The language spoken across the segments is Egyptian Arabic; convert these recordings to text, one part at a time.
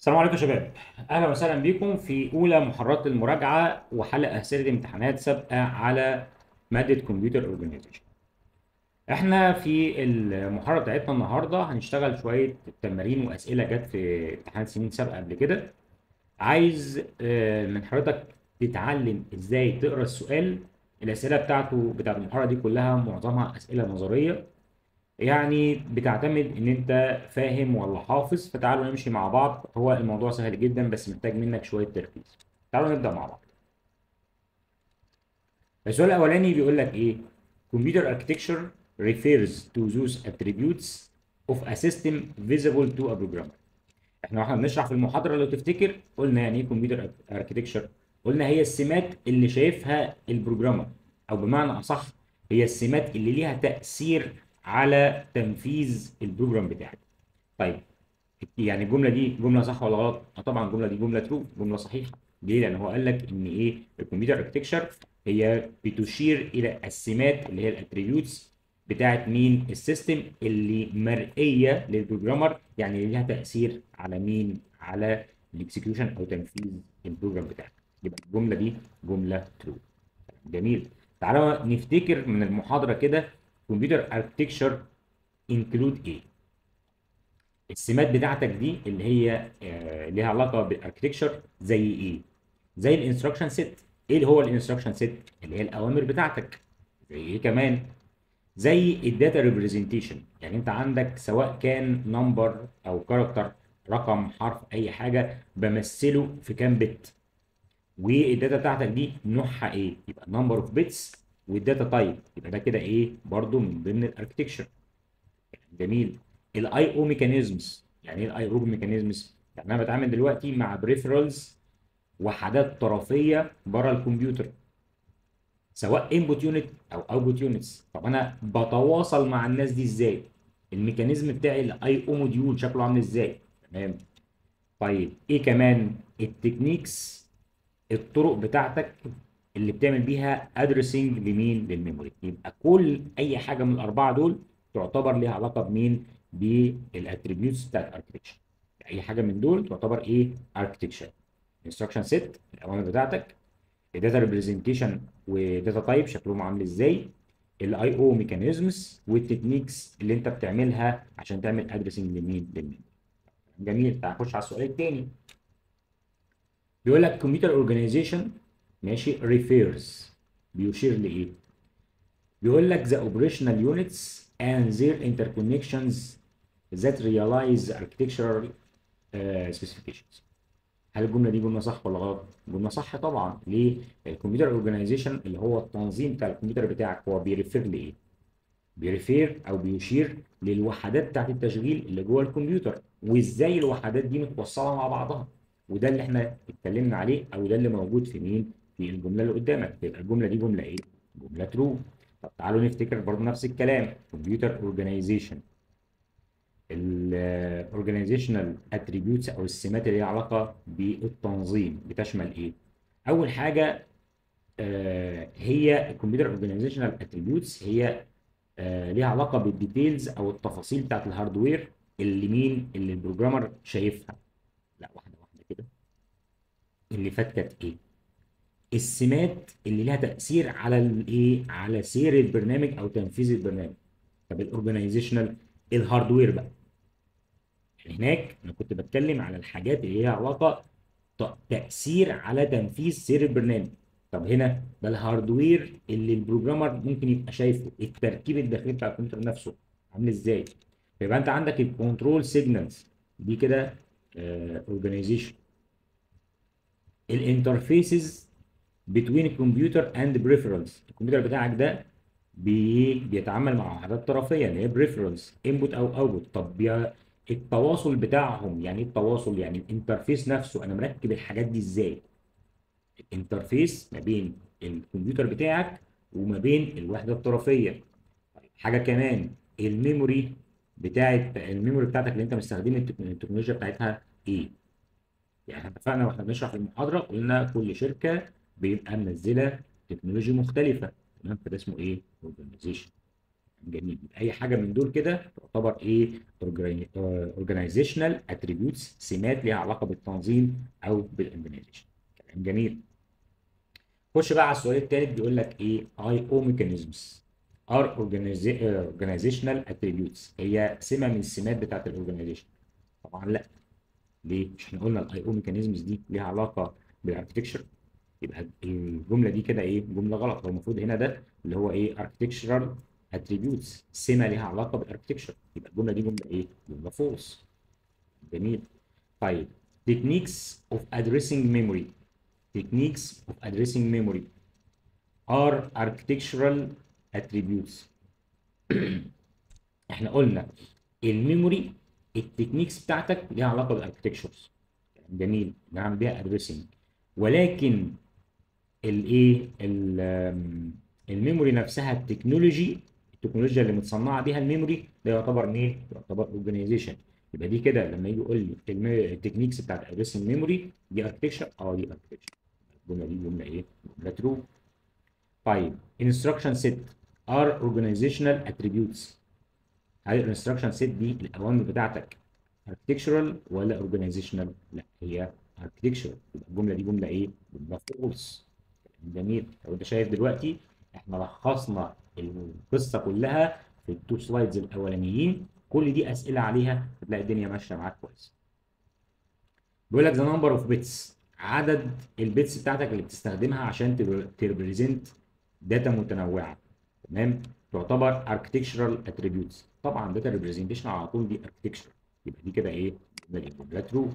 السلام عليكم يا شباب اهلا وسهلا بكم في اولى محاضرات المراجعه وحل اسئله امتحانات سابقه على ماده كمبيوتر اورجانيزيشن احنا في المحاضره بتاعتنا النهارده هنشتغل شويه تمارين واسئله جت في امتحانات سنين سابقه قبل كده عايز آه، من حضرتك تتعلم ازاي تقرا السؤال الاسئله بتاعته بتاعت المحاضره دي كلها معظمها اسئله نظريه يعني بتعتمد ان انت فاهم ولا حافظ فتعالوا نمشي مع بعض هو الموضوع سهل جدا بس محتاج منك شويه تركيز تعالوا نبدا مع بعض السؤال الاولاني بيقول لك ايه computer architecture refers to those attributes of a system visible to a programmer احنا واحنا بنشرح في المحاضره لو تفتكر قلنا يعني ايه كمبيوتر اركتكشر قلنا هي السمات اللي شايفها البروجرامر او بمعنى اصح هي السمات اللي ليها تاثير على تنفيذ البروجرام بتاعك طيب يعني الجمله دي جمله صح ولا غلط اه طبعا الجمله دي جمله ترو جمله صحيحه ليه لان هو قال لك ان ايه الكمبيوتر اركتكشر هي بتشير الى السمات اللي هي الاتريبيوتس بتاعت مين السيستم اللي مرئيه للبروجرامر يعني اللي ليها تاثير على مين على الاكسكيوشن او تنفيذ البروجرام بتاعك يبقى الجمله دي جمله ترو جميل تعالوا نفتكر من المحاضره كده كمبيوتر اركتكشر انكلود ايه السمات بتاعتك دي اللي هي آه، ليها علاقه بالاركتكشر زي ايه زي الانستراكشن سيت ايه اللي هو الانستراكشن سيت اللي هي الاوامر بتاعتك زي ايه كمان زي الداتا ريبريزنتيشن يعني انت عندك سواء كان نمبر او كاركتر رقم حرف اي حاجه بمثله في كام بت والداتا بتاعتك دي نوعها ايه يبقى نمبر اوف بيتس والداتا تايب يبقى ده كده ايه برضو من ضمن الاركتكشر جميل الاي او ميكانيزمز يعني ايه الاي او ميكانيزمز يعني انا بتعامل دلوقتي مع بريفرالز وحدات طرفيه بره الكمبيوتر سواء انبوت يونت او اوتبوت يونتس طب انا بتواصل مع الناس دي ازاي الميكانيزم بتاعي الاي او موديول شكله عامل ازاي تمام طيب ايه كمان التكنيكس الطرق بتاعتك اللي بتعمل بيها ادرسنج لمين للميموري يبقى كل اي حاجه من الاربعه دول تعتبر ليها علاقه بمين بالاتريبيوتس بتاعت الاركتكشر اي حاجه من دول تعتبر ايه اركتكشر انستراكشن سيت الاوامر بتاعتك الداتا ريبريزنتيشن وداتا تايب شكلهم عامل ازاي الاي او ميكانيزمز والتكنيكس اللي انت بتعملها عشان تعمل ادرسنج لمين للمين جميل تعال نخش على السؤال الثاني بيقول لك كمبيوتر اورجانيزيشن ماشي ريفيرز بيشير لايه بيقول لك the operational units and their interconnections that realize the architectural uh, specifications هل الجمله دي جمله صح ولا غلط؟ جمله صح طبعا ليه؟ الكمبيوتر اورجانيزيشن اللي هو التنظيم بتاع الكمبيوتر بتاعك هو بيريفير لايه؟ بيريفير او بيشير للوحدات بتاعت التشغيل اللي جوه الكمبيوتر وازاي الوحدات دي متوصله مع بعضها وده اللي احنا اتكلمنا عليه او ده اللي موجود في مين؟ في الجمله اللي قدامك يبقى الجمله دي جمله ايه؟ جمله ترو طب تعالوا نفتكر برضه نفس الكلام كمبيوتر اورجانيزيشن الاورجانيزيشنال اتريبيوتس او السمات اللي ليها علاقه بالتنظيم بتشمل ايه؟ اول حاجه آه، هي الكمبيوتر اورجانيزيشنال اتريبيوتس هي آه، ليها علاقه بالديتيلز او التفاصيل بتاعت الهاردوير اللي مين اللي البروجرامر شايفها لا واحده واحده كده اللي فات كانت ايه؟ السمات اللي لها تاثير على الايه؟ على سير البرنامج او تنفيذ البرنامج طب الاورجانيزيشنال الهاردوير بقى يعني هناك انا كنت بتكلم على الحاجات اللي ليها علاقه ت- تاثير على تنفيذ سير البرنامج طب هنا ده الهاردوير اللي البروجرامر ممكن يبقى شايفه التركيب الداخلي بتاع الكمبيوتر نفسه عامل ازاي فيبقى انت عندك الكنترول سيجنالز دي كده اورجانيزيشن الانترفيسز بتوين الكمبيوتر اند بريفرالز الكمبيوتر بتاعك ده بي بيتعامل مع وحدات طرفيه اللي هي بريفرالز انبوت او اوتبوت طب يا التواصل بتاعهم يعني ايه التواصل يعني الانترفيس نفسه انا مركب الحاجات دي ازاي الانترفيس ما بين الكمبيوتر بتاعك وما بين الوحده الطرفيه طيب، حاجه كمان الميموري بتاعت الميموري بتاعتك اللي انت مستخدم التك- التكنولوجيا بتاعتها ايه يعني احنا اتفقنا واحنا بنشرح في المحاضره قلنا كل شركه بيبقى منزله تكنولوجيا مختلفه تمام فده اسمه ايه؟ اورجانيزيشن جميل اي حاجه من دول كده تعتبر ايه اورجانيزيشنال اتريبيوتس سمات ليها علاقه بالتنظيم او بالاورجانيزيشن كلام جميل خش بقى على السؤال الثالث بيقول لك ايه اي او ميكانيزمز ار اورجانيزيشنال اتريبيوتس هي سمه من السمات بتاعت الاورجانيزيشن طبعا لا ليه مش احنا قلنا الاي او ميكانيزمز دي ليها علاقه بالاركتكشر يبقى الجمله دي كده ايه جمله غلط هو المفروض هنا ده اللي هو ايه اركتكشرال اتريبيوتس سمه ليها علاقه بالاركتكشر يبقى الجمله دي جمله ايه جمله فولس جميل طيب techniques of addressing memory techniques of addressing memory are architectural attributes احنا قلنا الميموري التكنيكس بتاعتك ليها علاقه بالاركتكتشرز جميل نعمل بيها ادريسنج ولكن الايه الميموري نفسها التكنولوجي التكنولوجيا اللي متصنعه بيها الميموري ده يعتبر مين؟ يعتبر اورجانيزيشن يبقى دي كده لما يجي يقول لي التكنيكس بتاعت ادريسنج ميموري دي اركتكشر اه دي اركتكشر الجمله دي جمله ايه؟ جمله ترو طيب instruction set are organizational attributes هل الانستراكشن سيت دي الاوامر بتاعتك اركتكشرال ولا اورجانيزيشنال؟ لا هي اركتكشرال يبقى الجمله دي جمله ايه؟ جمله فولس جميل لو انت شايف دلوقتي احنا لخصنا القصه كلها في التو سلايدز الاولانيين كل دي اسئله عليها هتلاقي الدنيا ماشيه معاك كويس. بيقول لك ذا نمبر اوف بيتس عدد البيتس بتاعتك اللي بتستخدمها عشان تريبريزنت داتا متنوعه تمام؟ تعتبر architectural attributes طبعا داتا ريبريزنتيشن على طول دي architecture يبقى دي كده ايه؟ ده ترو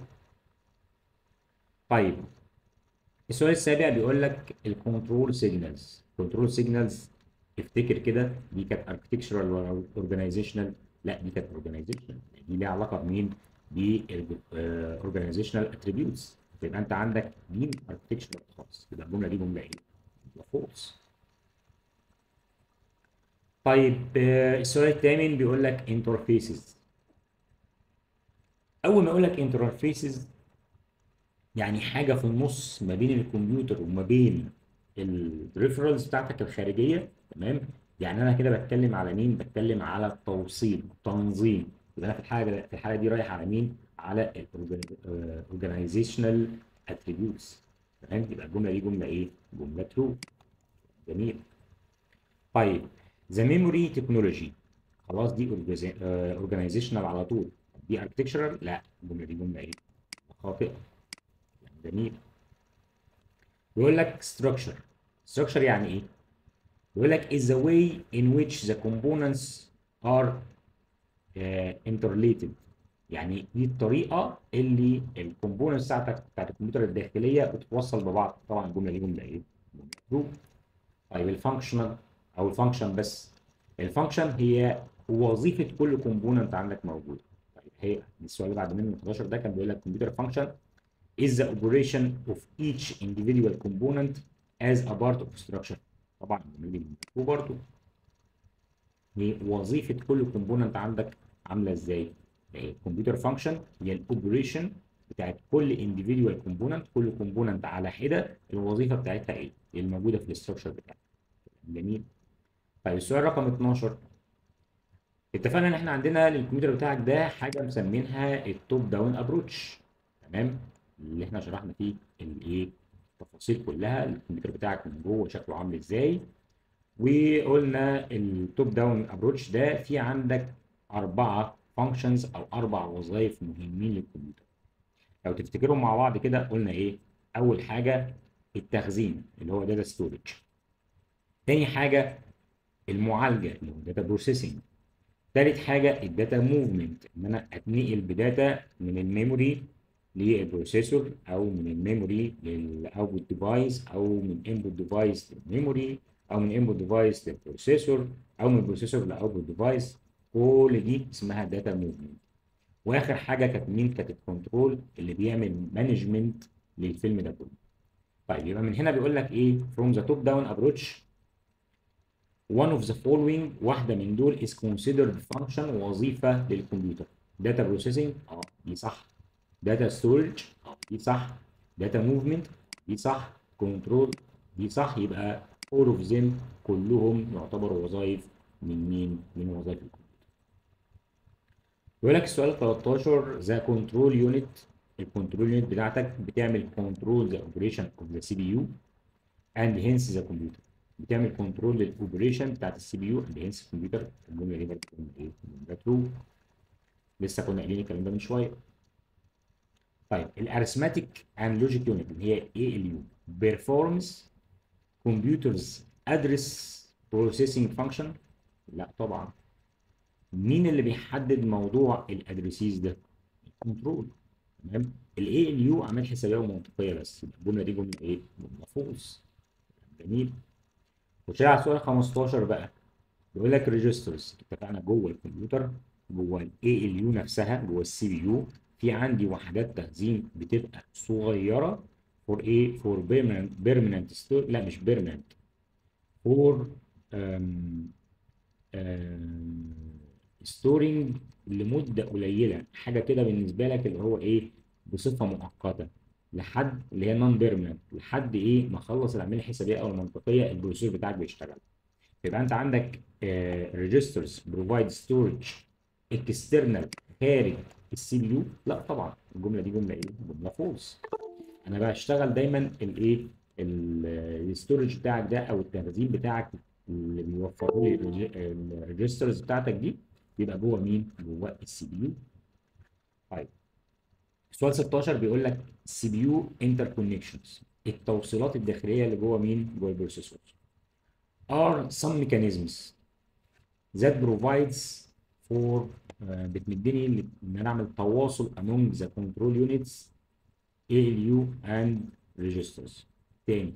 طيب السؤال السابع بيقول لك الكنترول سيجنالز كنترول سيجنالز افتكر كده دي كانت architectural ولا organizational لا دي كانت organizational دي ليها علاقه بمين؟ بالاورجانيزيشنال اتريبيوتس يبقى انت عندك دي architectural خالص يبقى الجمله دي جمله ايه؟ فولس طيب السؤال الثامن بيقول لك انترفيسز اول ما يقول لك انترفيسز يعني حاجه في النص ما بين الكمبيوتر وما بين الريفرنس بتاعتك الخارجيه تمام يعني انا كده بتكلم على مين بتكلم على التوصيل التنظيم يبقى انا في الحاله في الحاله دي رايح على مين على الاورجانيزيشنال اتريبيوتس تمام يبقى الجمله دي جمله ايه جمله ترو جميل طيب ذا ميموري تكنولوجي خلاص دي اورجانيزيشنال على طول دي اركتكشرال لا الجمله دي جمله ايه خاطئه جميل بيقول لك structure structure يعني ايه بيقول لك is the way in which the components are uh, interrelated يعني دي الطريقه اللي الكومبوننتس بتاعتك بتاعت الكمبيوتر الداخليه بتتوصل ببعض طبعا الجمله دي جمله ايه؟ جمله طيب الفانكشنال او الفانكشن بس الفانكشن هي وظيفه كل كومبوننت عندك موجوده طيب هي السؤال اللي بعد منه 11 ده كان بيقول لك كمبيوتر فانكشن is the operation of each individual component as a part of structure طبعا وبرضه وظيفه كل كومبوننت عندك عامله ازاي؟ الكمبيوتر فانكشن هي الاوبريشن بتاعت كل individual كومبوننت كل كومبوننت على حده الوظيفه بتاعتها ايه؟ اللي موجوده في الاستراكشر بتاعتها جميل طيب السؤال رقم 12 اتفقنا ان احنا عندنا للكمبيوتر بتاعك ده حاجه مسمينها التوب داون ابروتش تمام اللي احنا شرحنا فيه الايه التفاصيل كلها الكمبيوتر بتاعك من جوه شكله عامل ازاي وقلنا التوب داون ابروتش ده في عندك اربعه فانكشنز او اربع وظائف مهمين للكمبيوتر لو تفتكرهم مع بعض كده قلنا ايه اول حاجه التخزين اللي هو داتا ستورج تاني حاجه المعالجه اللي هو داتا بروسيسنج تالت حاجه الداتا موفمنت ان انا اتنقل بداتا من الميموري للبروسيسور او من الميموري للاوتبوت ديفايس او من انبوت ديفايس للميموري او من انبوت ديفايس للبروسيسور او من البروسيسور لاوتبوت ديفايس كل دي اسمها داتا موفمنت واخر حاجه كانت مين كانت الكنترول اللي بيعمل مانجمنت للفيلم ده كله طيب يبقى من هنا بيقول لك ايه from the top down approach one of the following واحده من دول is considered function وظيفه للكمبيوتر data processing اه دي صح data storage اه دي صح data movement دي صح control دي صح يبقى all of them كلهم يعتبروا وظائف من مين؟ من وظائف الكمبيوتر. يقول لك السؤال 13 ذا كنترول يونت الكنترول يونت بتاعتك بتعمل كنترول ذا اوبريشن اوف ذا سي بي يو اند هنس ذا كمبيوتر بتعمل كنترول للاوبريشن بتاعت السي بي يو اند هنس الكمبيوتر الجمله دي برضه ايه؟ جمله ترو لسه كنا قايلين الكلام ده من شويه طيب الارثماتيك اند لوجيك يونت اللي هي اي ال يو بيرفورمز كمبيوترز ادرس بروسيسنج فانكشن لا طبعا مين اللي بيحدد موضوع الادريسيز ده الكنترول تمام الاي ال يو اعمال حسابيه ومنطقيه بس الجمله دي جمله ايه جمله فولس جميل خش على السؤال 15 بقى بيقول لك ريجسترز اتفقنا جوه الكمبيوتر جوه الاي ال يو نفسها جوه السي بي يو في عندي وحدات تخزين بتبقى صغيره فور ايه فور بيرمننت بيرمننت لا مش بيرمننت فور ستورنج لمده قليله حاجه كده بالنسبه لك اللي هو ايه بصفه مؤقته لحد اللي هي نون بيرمننت لحد ايه ما اخلص العمليه الحسابيه او المنطقيه البروسيسور بتاعك بيشتغل يبقى انت عندك ريجسترز بروفايد ستورج اكسترنال خارج السي بي يو لا طبعا الجمله دي جمله ايه جمله فولس انا بشتغل دايما الايه الستورج بتاعك ده او التخزين بتاعك اللي بيوفروا لي الريجسترز بتاعتك دي بيبقى جوه مين جوه السي بي يو طيب سؤال 16 بيقول لك سي بي يو انتر كونكشنز التوصيلات الداخليه اللي جوه مين جوه البروسيسور are some mechanisms that provides for uh, بتمدني ان انا اعمل تواصل among the control units ALU and registers تاني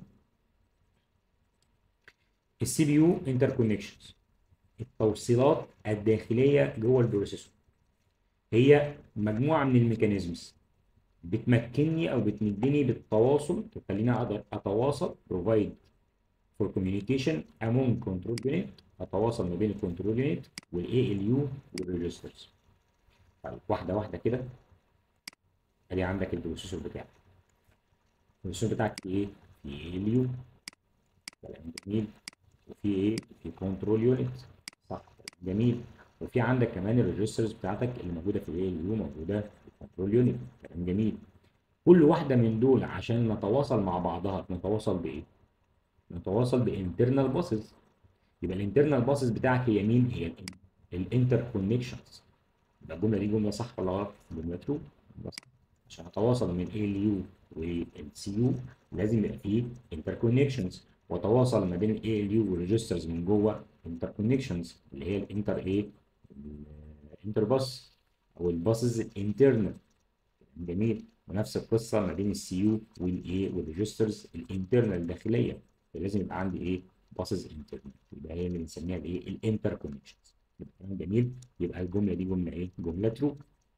السي بي يو انتركونكشنز التوصيلات الداخليه جوه البروسيسور هي مجموعه من الميكانيزمز بتمكنني او بتمدني بالتواصل تخليني اقدر اتواصل provide for communication among control unit اتواصل ما بين الكنترول يونت والاي ال يو والريجسترز طيب واحده واحده كده ادي عندك البروسيسور بتاعك البروسيسور بتاعك في ايه؟ في اي ال يو كلام جميل وفي ايه؟ في كنترول يونت صح جميل وفي عندك كمان الريجسترز بتاعتك اللي موجوده في الاي ال يو موجوده في الكنترول يونت كلام جميل كل واحده من دول عشان نتواصل مع بعضها نتواصل بايه؟ نتواصل بانترنال باسز يبقى الانترنال باسز بتاعك هي مين؟ هي الانتر كونكشنز يبقى الجمله دي جمله صح ولا غلط؟ جمله ترو عشان اتواصل من اي ال يو والسي يو لازم يبقى فيه انتر كونكشنز واتواصل ما بين الاي ال يو والريجسترز من جوه انتر كونكشنز اللي هي الانتر ايه؟ الانتر باس او الباسز الانترنال جميل ونفس القصه ما بين السي يو والايه والريجسترز الانترنال الداخليه لازم يبقى عندي ايه باسز انترنال يبقى هي اللي بنسميها الايه الانتر كونكشنز كلام جميل يبقى الجمله دي جمله ايه جمله ترو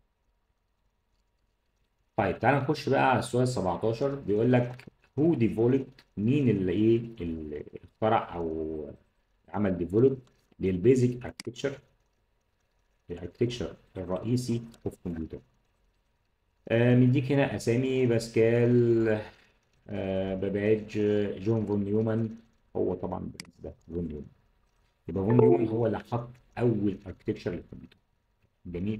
طيب تعالى نخش بقى على السؤال 17 بيقول لك هو ديفولب مين اللي ايه اللي اخترع او عمل ديفولب للبيزك اركتكتشر الاركتكتشر الرئيسي اوف كمبيوتر آه مديك هنا اسامي باسكال آه باباج جون فون نيومان هو طبعا البرنس ده فون نيومان يبقى فون نيومان هو اللي حط اول اركتكتشر للكمبيوتر جميل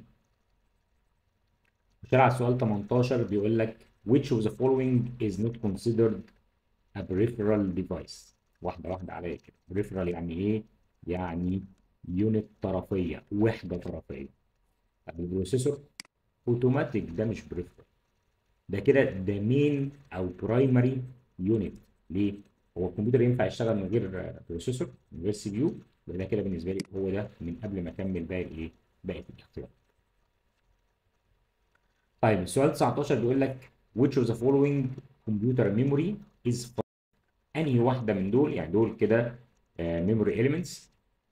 نخش على السؤال 18 بيقول لك which of the following is not considered a peripheral device واحده واحده عليا كده peripheral يعني ايه يعني يونت طرفيه وحده طرفيه طب البروسيسور اوتوماتيك ده مش بريفرال ده كده ده مين او برايمري يونت ليه؟ هو الكمبيوتر ينفع يشتغل من غير بروسيسور من غير سي بي يو ده كده بالنسبه لي هو ده من قبل ما اكمل باقي ايه؟ باقي الاختيار. طيب السؤال 19 بيقول لك which of the following computer memory is انهي واحده من دول يعني دول كده ميموري اليمنتس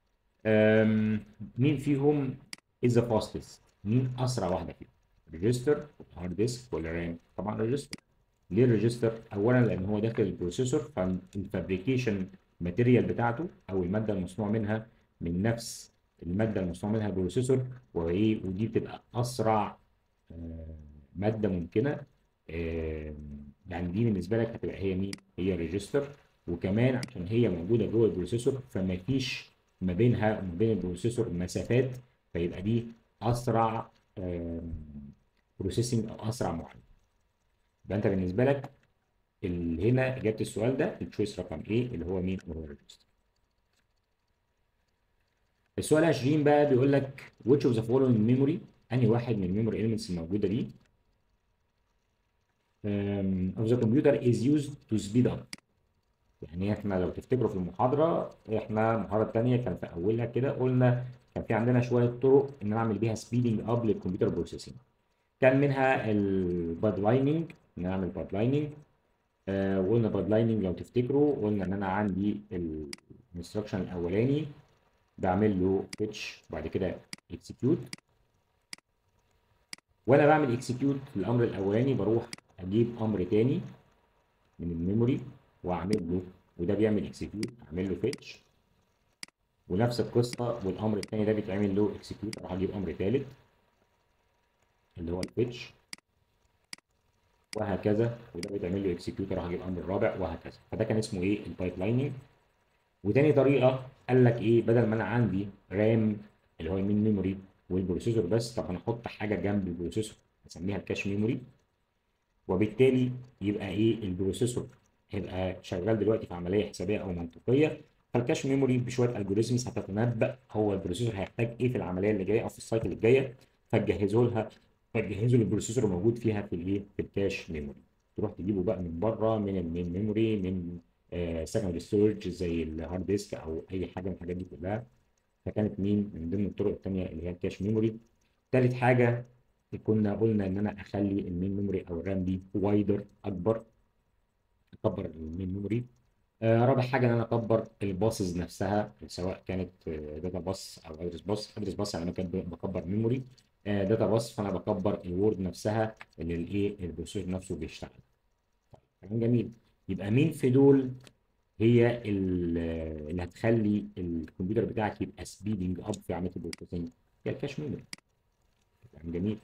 مين فيهم is the fastest مين اسرع واحده فيهم ريجستر هارد ديسك ولا رام طبعا ريجستر ليه الريجستر اولا لان هو داخل البروسيسور فالفابريكيشن ماتيريال بتاعته او الماده المصنوع منها من نفس الماده المصنوع منها البروسيسور وايه ودي بتبقى اسرع ماده ممكنه يعني دي بالنسبه لك هتبقى هي مين هي ريجستر وكمان عشان هي موجوده جوه البروسيسور فما فيش ما بينها وما بين البروسيسور مسافات فيبقى دي اسرع بروسيسنج او اسرع معالجه يبقى انت بالنسبه لك اللي هنا اجابه السؤال ده التشويس رقم ايه اللي هو مين اللي هو الريجستر السؤال 20 بقى بيقول لك which of the following memory انهي واحد من الميموري elements الموجوده دي um, of the computer is used to speed up يعني احنا لو تفتكروا في المحاضره احنا المحاضره الثانيه كان في اولها كده قلنا كان في عندنا شويه طرق ان نعمل بيها سبيدنج اب للكمبيوتر بروسيسنج كان منها الباد لايننج ان نعمل باد لايننج آه وقلنا باد لايننج لو تفتكروا قلنا ان انا عندي الانستراكشن الاولاني بعمل له فيتش وبعد كده اكسكيوت وانا بعمل اكسكيوت للامر الاولاني بروح اجيب امر تاني من الميموري واعمل له وده بيعمل اكسكيوت اعمل له فيتش ونفس القصه والامر الثاني ده بيتعمل له اكسكيوت اروح اجيب امر ثالث اللي هو الفيتش وهكذا وده بيتعمل له اكسكيوت اروح اجيب امر رابع وهكذا فده كان اسمه ايه البايب لايننج وتاني طريقه قال لك ايه بدل ما انا عندي رام اللي هو المين ميموري والبروسيسور بس طب انا احط حاجه جنب البروسيسور اسميها الكاش ميموري وبالتالي يبقى ايه البروسيسور هيبقى شغال دلوقتي في عمليه حسابيه او منطقيه فالكاش ميموري بشويه الجوريزمز هتتنبأ هو البروسيسور هيحتاج ايه في العمليه اللي جايه او في السايكل الجايه فتجهزه لها فتجهزه للبروسيسور موجود فيها في الايه في الكاش ميموري تروح تجيبه بقى من بره من المين ميموري من سكندري ستورج زي الهارد ديسك او اي حاجه من الحاجات دي كلها فكانت مين من ضمن الطرق الثانيه اللي هي الكاش ميموري ثالث حاجه كنا قلنا ان انا اخلي المين ميموري او الرام دي وايدر اكبر اكبر المين ميموري آه رابع حاجه ان انا اكبر الباسز نفسها سواء كانت داتا باس او ادرس باس ادرس باس يعني انا كنت بكبر ميموري آه داتا باس فانا بكبر الوورد نفسها اللي الايه البروسيسور نفسه بيشتغل كلام جميل يبقى مين في دول هي اللي هتخلي الكمبيوتر بتاعك يبقى سبيدنج اب في عمليه البروسيسنج هي الكاش ميموري كلام جميل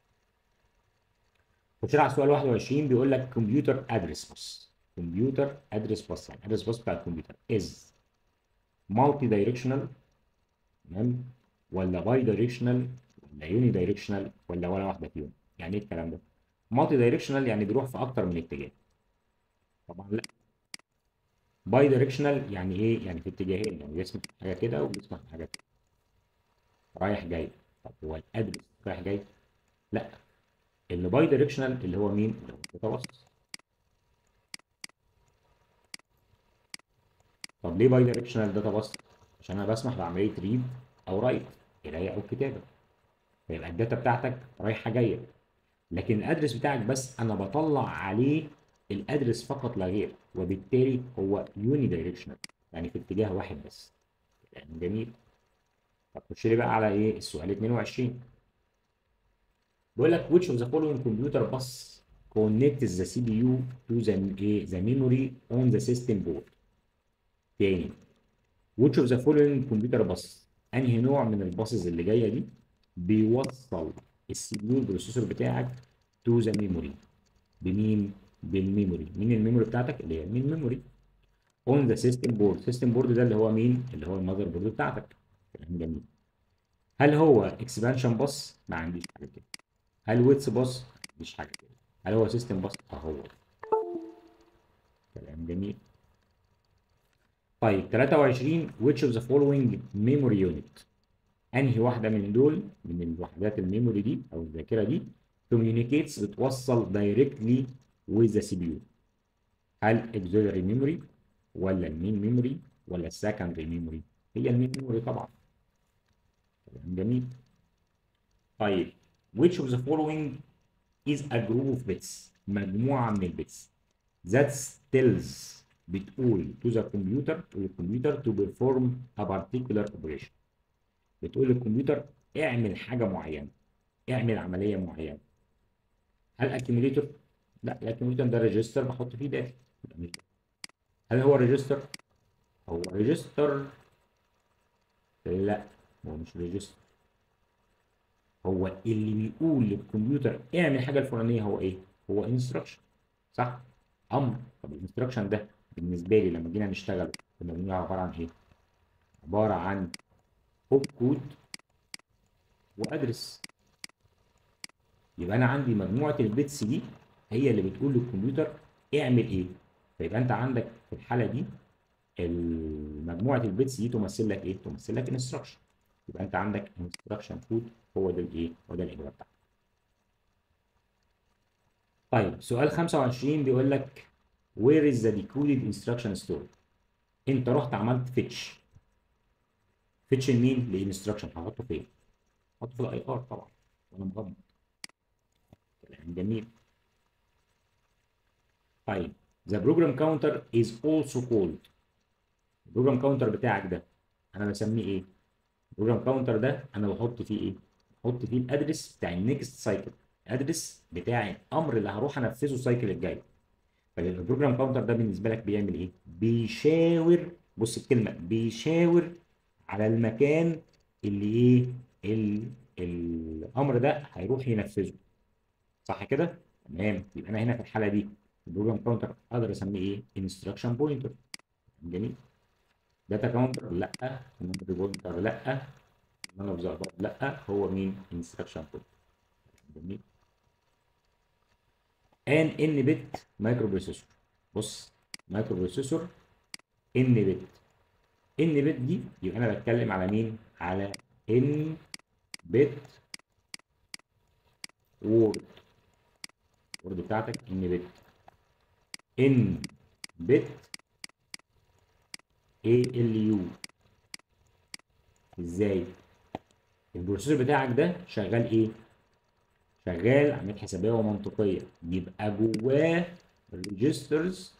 خش على السؤال 21 بيقول لك كمبيوتر ادرس باس كمبيوتر ادرس باس يعني ادرس باس بتاع الكمبيوتر از مالتي دايركشنال تمام ولا باي دايركشنال ولا يوني دايركشنال ولا ولا واحده فيهم يعني ايه الكلام ده مالتي دايركشنال يعني بيروح في اكتر من اتجاه طبعا لا باي دايركشنال يعني ايه يعني في اتجاهين يعني بيسمح حاجه كده وبيسمح حاجه كده رايح جاي طب هو الادرس رايح جاي لا اللي باي دايركشنال اللي هو مين اللي هو المتوسط طب ليه باي دايركشنال داتا باس عشان انا بسمح بعمليه ريد او رايت قرايه او كتابه فيبقى الداتا بتاعتك رايحه جايه لكن الادرس بتاعك بس انا بطلع عليه الادرس فقط لا غير وبالتالي هو يوني دايركشنال يعني في اتجاه واحد بس يعني جميل طب خش لي بقى على ايه السؤال 22 بيقول لك which of the following computer bus connects the CPU to the ايه the memory on the system board تاني which of the following computer bus انهي نوع من الباصز اللي جايه دي بيوصل السي بي يو البروسيسور بتاعك تو ذا ميموري بمين بالميموري مين الميموري بتاعتك اللي هي المين ميموري اون ذا سيستم بورد سيستم بورد ده اللي هو مين اللي هو المذر بورد بتاعتك كلام جميل هل هو اكسبانشن باص ما عنديش حاجه كده هل ويتس باص ما عنديش حاجه كده هل هو سيستم باص اهو كلام جميل طيب 23 which of the following memory unit انهي واحده من دول من الوحدات الميموري دي او الذاكره دي communicates بتوصل directly with the CPU هل auxiliary memory ولا المين ميموري ولا السكندري ميموري هي المين ميموري طبعا كلام جميل طيب which of the following is a group of bits مجموعه من البيتس that tells بتقول to the computer للكمبيوتر to perform a particular operation بتقول للكمبيوتر اعمل حاجه معينه اعمل عمليه معينه هل اكيوميليتور لا الاكيوميليتور ده ريجستر بحط فيه داتا هل هو ريجستر هو ريجستر لا هو مش ريجستر هو اللي بيقول للكمبيوتر اعمل حاجه الفلانيه هو ايه هو انستراكشن صح امر طب الانستراكشن ده بالنسبه لي لما جينا نشتغل كنا بنقول عباره عن ايه عباره عن اوب كود وادرس يبقى انا عندي مجموعه البيتس دي هي اللي بتقول للكمبيوتر اعمل ايه فيبقى انت عندك في الحاله دي مجموعه البيتس دي تمثل لك ايه تمثل لك انستراكشن يبقى انت عندك انستراكشن كود هو ده الايه هو ده الاجابه بتاعتك طيب سؤال 25 بيقول لك where is the decoded instruction stored انت رحت عملت فيتش فيتش لمين للانستراكشن هحطه فين هحطه في الاي ار طبعا وانا مغمض كلام جميل طيب the program counter is also called البروجرام كاونتر بتاعك ده انا بسميه ايه البروجرام كاونتر ده انا بحط فيه ايه بحط فيه الادرس بتاع النكست سايكل الادرس بتاع الامر اللي هروح انفذه السايكل الجاي فالبروجرام كاونتر ده بالنسبه لك بيعمل ايه بيشاور بص الكلمه بيشاور على المكان اللي ايه ال... الامر ده هيروح ينفذه صح كده تمام يبقى انا هنا في الحاله دي البروجرام كاونتر اقدر اسميه ايه انستراكشن بوينتر جميل داتا كاونتر لا ميموري بوينتر لا نون اوف ذا لا هو مين انستراكشن بوينتر جميل ان ان بت مايكرو بروسيسور بص مايكرو بروسيسور ان بت ان بت دي يبقى انا بتكلم على مين على ان بت وورد الوورد بتاعتك ان بت ان بت اي ال يو ازاي البروسيسور بتاعك ده شغال ايه شغال عمليات حسابيه ومنطقيه يبقى جواه ريجسترز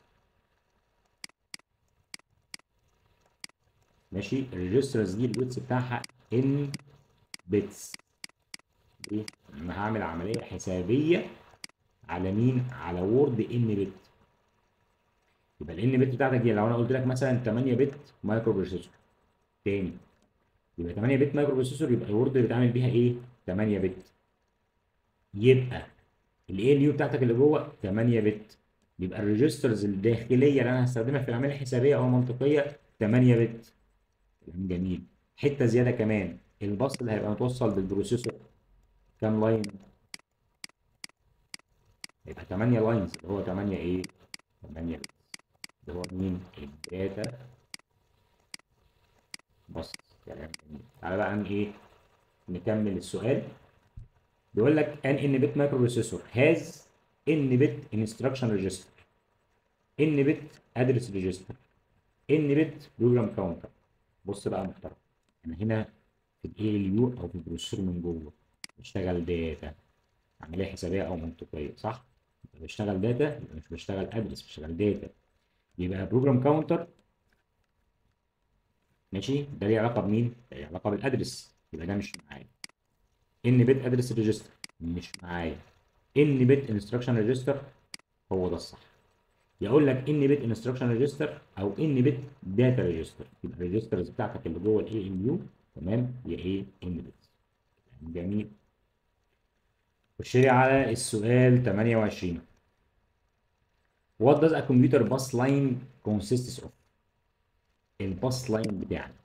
ماشي الريجسترز دي الويتس بتاعها ان بيتس ايه انا هعمل عمليه حسابيه على مين على وورد ان بت يبقى الان بت بتاعتك دي لو انا قلت لك مثلا 8 بت مايكرو بروسيسور تاني يبقى 8 بت مايكرو بروسيسور يبقى الوورد اللي بتعمل بيها ايه 8 بت يبقى الاي ال يو بتاعتك اللي جوه 8 بت يبقى الريجسترز الداخليه اللي انا هستخدمها في العمليه الحسابيه او المنطقيه 8 بت كلام جميل حته زياده كمان الباص اللي هيبقى متوصل بالبروسيسور كام لاين يبقى 8 لاينز اللي هو 8 ايه 8 بت اللي هو مين الداتا بص كلام جميل تعالى بقى عن ايه نكمل السؤال بيقول لك ان ان بت مايكرو بروسيسور هاز ان بت انستراكشن ريجستر ان بت ادرس ريجستر ان بت بروجرام كاونتر بص بقى محترم انا هنا في الاي ال يو او في البروسيسور من جوه بشتغل داتا عمليه حسابيه او منطقيه صح بشتغل داتا يبقى مش بشتغل ادرس بشتغل داتا يبقى بروجرام كاونتر ماشي ده ليه علاقه بمين؟ ده ليه علاقه بالادرس يبقى ده مش معايا ان بت ادرس ريجستر مش معايا ان بت انستراكشن ريجستر هو ده الصح يقول لك ان بت انستراكشن ريجستر او ان بت داتا ريجستر يبقى الريجسترز بتاعتك اللي جوه الاي ام يو تمام هي ايه ان بت جميل خش لي على السؤال 28 What does a computer bus line consists of؟ الباص لاين بتاعك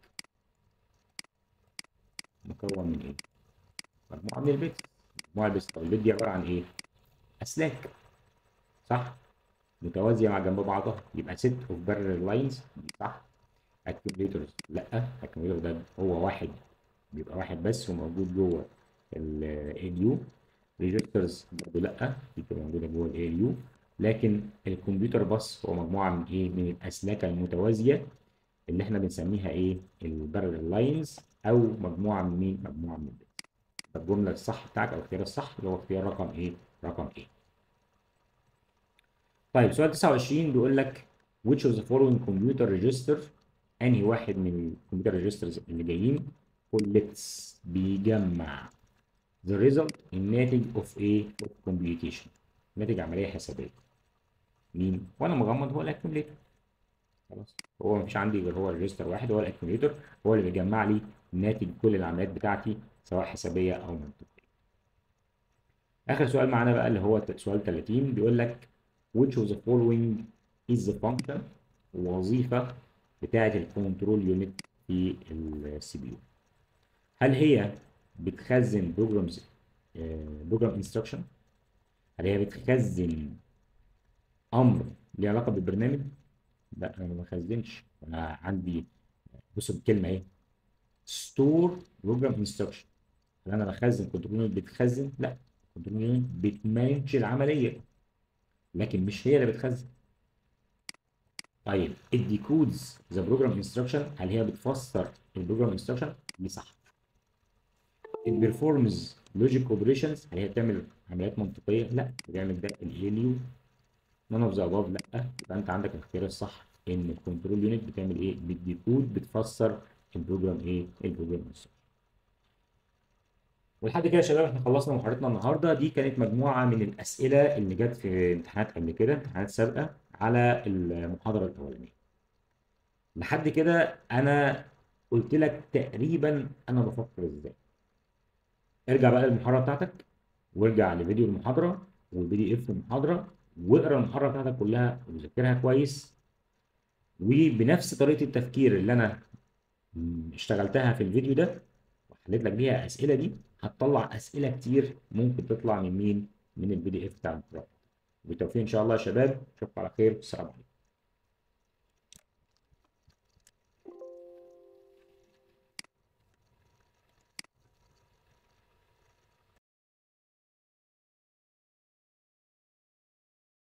مكون من ايه؟ مجموعة من البيت مجموعة البيت طب البيت دي عبارة عن ايه؟ أسلاك صح؟ متوازية مع جنب بعضها يبقى set of parallel lines صح؟ accumulators لا accumulator ده هو واحد بيبقى واحد بس وموجود جوه ال يو ريجسترز برضه لا بتبقى موجودة جوه ال يو لكن الكمبيوتر باص هو مجموعة من ايه؟ من الأسلاك المتوازية اللي احنا بنسميها ايه؟ البارلل لاينز أو مجموعة من مين؟ مجموعة من البيت. الجملة الصح بتاعك أو الاختيار الصح اللي هو اختيار رقم ايه؟ رقم ايه؟ طيب سؤال 29 بيقول لك which of the following computer register أنهي واحد من الكمبيوتر ريجسترز اللي جايين collects بيجمع the result الناتج of ايه؟ of computation ناتج عملية حسابية مين؟ وانا مغمض هو الاكيوميليتور خلاص هو مفيش عندي غير هو الريجستر واحد هو الاكيوميليتور هو اللي بيجمع لي ناتج كل العمليات بتاعتي سواء حسابيه او منطقيه. اخر سؤال معانا بقى اللي هو سؤال 30 بيقول لك which of the following is the function الوظيفه بتاعه الكنترول يونت في السي بي يو هل هي بتخزن بروجرامز بروجرام انستراكشن هل هي بتخزن امر ليه علاقه بالبرنامج لا انا ما بخزنش انا عندي بص الكلمه ايه ستور بروجرام انستراكشن هل انا بخزن كنترول يونت بتخزن لا كنترول يونت بتمانج العمليه لكن مش هي اللي بتخزن طيب الديكودز ذا بروجرام انستراكشن هل هي بتفسر البروجرام انستراكشن دي صح البرفورمز لوجيك اوبريشنز هل هي بتعمل عمليات منطقيه لا بتعمل ده الاليو نون اوف ذا اباف لا يبقى انت عندك الاختيار الصح ان الكنترول يونت بتعمل ايه بالديكود بتفسر البروجرام ايه البروجرام انستراكشن ولحد كده يا شباب احنا خلصنا محاضرتنا النهارده دي كانت مجموعه من الاسئله اللي جت في امتحانات قبل كده امتحانات سابقه على المحاضره الاولانيه لحد كده انا قلت لك تقريبا انا بفكر ازاي ارجع بقى للمحاضره بتاعتك وارجع لفيديو المحاضره والبي دي اف المحاضره واقرا المحاضره بتاعتك كلها وذاكرها كويس وبنفس طريقه التفكير اللي انا اشتغلتها في الفيديو ده وحليت لك بيها الاسئله دي هتطلع اسئله كتير ممكن تطلع من مين من البي دي اف بتاع المحاضره بالتوفيق ان شاء الله يا شباب اشوفكم على خير السلام عليكم